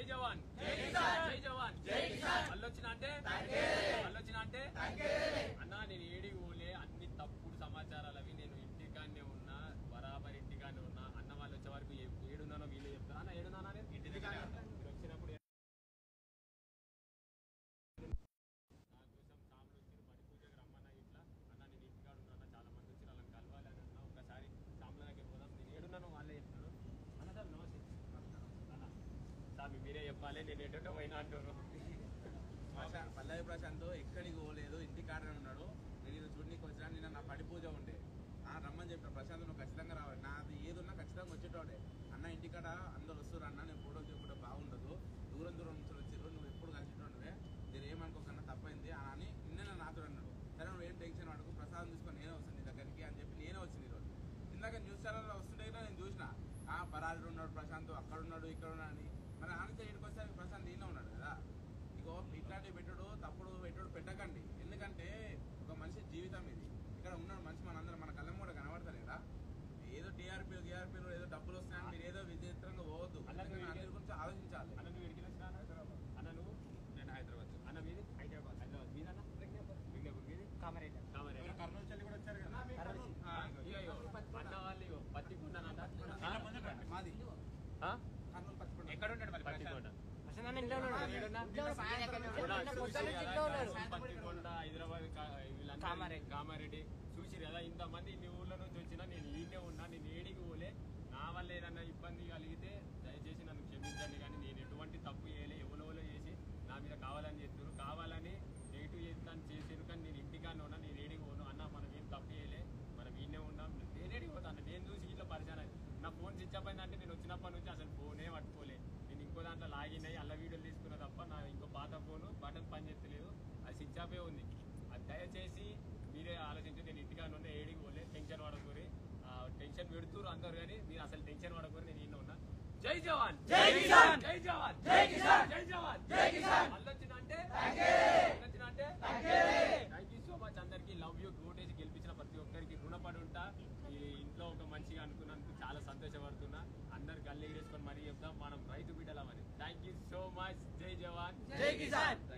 జవాన్ జై జవాన్ మళ్ళొచ్చిన అంటే మళ్ళొచ్చిన అంటే అన్నా నేను ఏడికి పోలే అన్ని తప్పుడు సమాచారాలు అవి నేను ఇంటికాన్నే ఉన్నా బరాబర్ ఇంటికాన్నే ఉన్నా అన్న వాళ్ళు వచ్చే వరకు ఏ- ఏడున్నానో వీళ్ళు చెప్తారా అన్న ఏడున్నానా నేను ఇంటి దగ్గర మీరు వచ్చినప్పుడు నా కోసం సాములు వచ్చి బడి పూజకి రమ్మన్న ఇట్లా అన్న నేను ఇంటికాడ ఉన్నా చాలా మంది వచ్చి వాళ్ళని కలవాలి అని అన్న ఒకసారి సాముల దగ్గర పోదాం నేను ఏడున్నాను వాళ్ళే చెప్తారు అన్న సార్ నమస్తే అన్న సార్ మీరే చెప్పాలి నేను ఎటో పోయినా అంటారు ప్రశాంత్ పల్లవి ప్రశాంత్ ఎక్కడికి పోలేదు ఇంటి కాడనే ఉన్నాడు నేను ఇది చూడనీకి వచ్చినా నిన్న నా పడి పూజ ఉండే ఆ రమ్మని చెప్పిన ప్రశాంత్ నువ్వు ఖచ్చితంగా రావాలి నాది ఏది ఉన్నా ఖచ్చితంగా వచ్చేటోడే అన్న ఇంటికాడ అందరు వస్తారు అన్న నేను ఫోటోలు తీసుకుంటే బాగుండదు దూరం దూరం నుంచి వచ్చారు నువ్వు ఎప్పుడు కలిసేటోడివే మీరు ఏమనుకోకన్నా తప్పైంది అని నిన్న నాతో అన్నాడు సరే నువ్వు ఏం టెన్షన్ పడకు ప్రసాదం తీసుకొని నేనే వస్తాను నీ దగ్గరికి అని చెప్పి నేనే వచ్చింది ఈరోజు ఇందాక న్యూస్ ఛానల్లో వస్తుంటే కూడా నేను చూసిన ఆ పరాడు ఉన్నాడు ప్రశాంత్ అక్కడ ఉన్నాడు ఇక్కడ ఉన్నాడు అని మరి ఆనంద ఇక్కడికి వస్తే ప్రశాంత్ ఈయన ఉన్నాడు కదా ఇగో ఇట్లాంటివి పెట్టుడు తప్పుడు పెట్టుడు పెట్టకండి ఎందుకంటే ఒక మనిషి జీవితం ఇది ఇక్కడ ఉన్నాడు మనిషి మనందరం మన కళ్ళం కూడా కనబడతలేదా ఏదో టీఆర్పీ టీఆర్పీలు ఏదో డబ్బులు వస్తున్నాయని మీరు ఏదో విచిత్రంగా పోవద్దు అలా ఎందుకంటే నువ్వు అందరి గురించి ఆలోచించాలి అన్న నువ్వు ఎడికి వచ్చినా అన్న నువ్వు నేను హైదరాబాద్ అన్న మీది హైదరాబాద్ హైదరాబాద్ మీదన్న విజ్ఞాపూర్ మీది కామారెడ్డి కామారెడ్డి కర్నూలు చెల్లి కూడా వచ్చారు కదా ఇగో, ఇగో, అన్న వాళ్ళు ఇగో, పత్తికొండనంట. ఆ? మాది ఆ? కర్నూలు పచ్చికొండ ఎక్కడ ఉంటాడు మరి పత్తికొండ అసలు నన్ను ఇంట్లో ఉన్నాడు ఏడున్నా? ఇంట్లో ఉన్నాడు. ఆయన ఎక్కడి నుంచి కూడా నిన్న పొద్దున్న నుంచి చూసిరు ఇంట్లో కదా, ఉన్నాడు పత్తికొండ హైదరాబాద్ కా- వీళ్ళందరూ కామారెడ్డి. కామారెడ్డి చూసిరు కదా ఇంతమంది ఇన్ని ఊర్ల నుంచి వచ్చినా నేను ఈయనే ఉన్నా నేను ఏడికి పోలే నా వల్ల ఏదన్నా ఇబ్బంది కలిగితే దయచేసి నన్ను క్షమించండి కానీ నేను ఎటువంటి తప్పు చేయలే ఎవరెవరో చేసి నా మీద కావాలని చెప్తున్నారు కావాలని నెగిటివ్ చేస్తాను చేసారు కానీ నేను ఇంటికానే ఉన్నా నేను ఏడికి పోను అన్న మనం ఏం తప్పు చేయలే మనం ఈయనే ఉన్నాం నేను ఏడికి పోతాను నేను చూసి ఇట్లా పరిచయం అయ్యింది. నా ఫోన్ స్విచ్ అప్ అయిందంటే నేను వచ్చినప్పటి నుంచి అసలు ఫోనే పట్టుకోలే నేను ఇంకో దాంట్లో లాగిన్ అయ్యి అల్ల వీడియోలు తీసుకున్నా తప్ప నా ఇంకో పాత ఫోను బటన్ పని చేస్తలేదు అది స్విచ్ ఆఫే ఉంది అది దయచేసి మీరే ఆలోచించి నేను ఇంటికాడ ఉన్న ఏడికి పోలే టెన్షన్ పడకూరి టెన్షన్ పెడుతురు అందరు కానీ మీరు అసలు టెన్షన్ పడకూరి నేను ఈయన ఉన్నా జై జవాన్ జై కిసాన్! జై జవాన్ జై కిసాన్ జై జవాన్ జై కిసాన్ మళ్ళొచ్చిన అంటే మళ్ళొచ్చిన అంటే థ్యాంక్ యూ సో మచ్ అందరికి లవ్ యూ ఓటేసి గెలిపించిన ప్రతి ఒక్కరికి రుణపడి ఉంటా ఈ ఇంట్లో ఒక మంచిగా అనుకున్నందుకు చాలా సంతోషపడుతున్నా అందరు గల్లీ ఎగరేసుకొని మరీ చెప్తాం మనం రైతు బిడ్డలమని థ్యాంక్ యూ సో మచ్ జై జవాన్ జై కిసాన్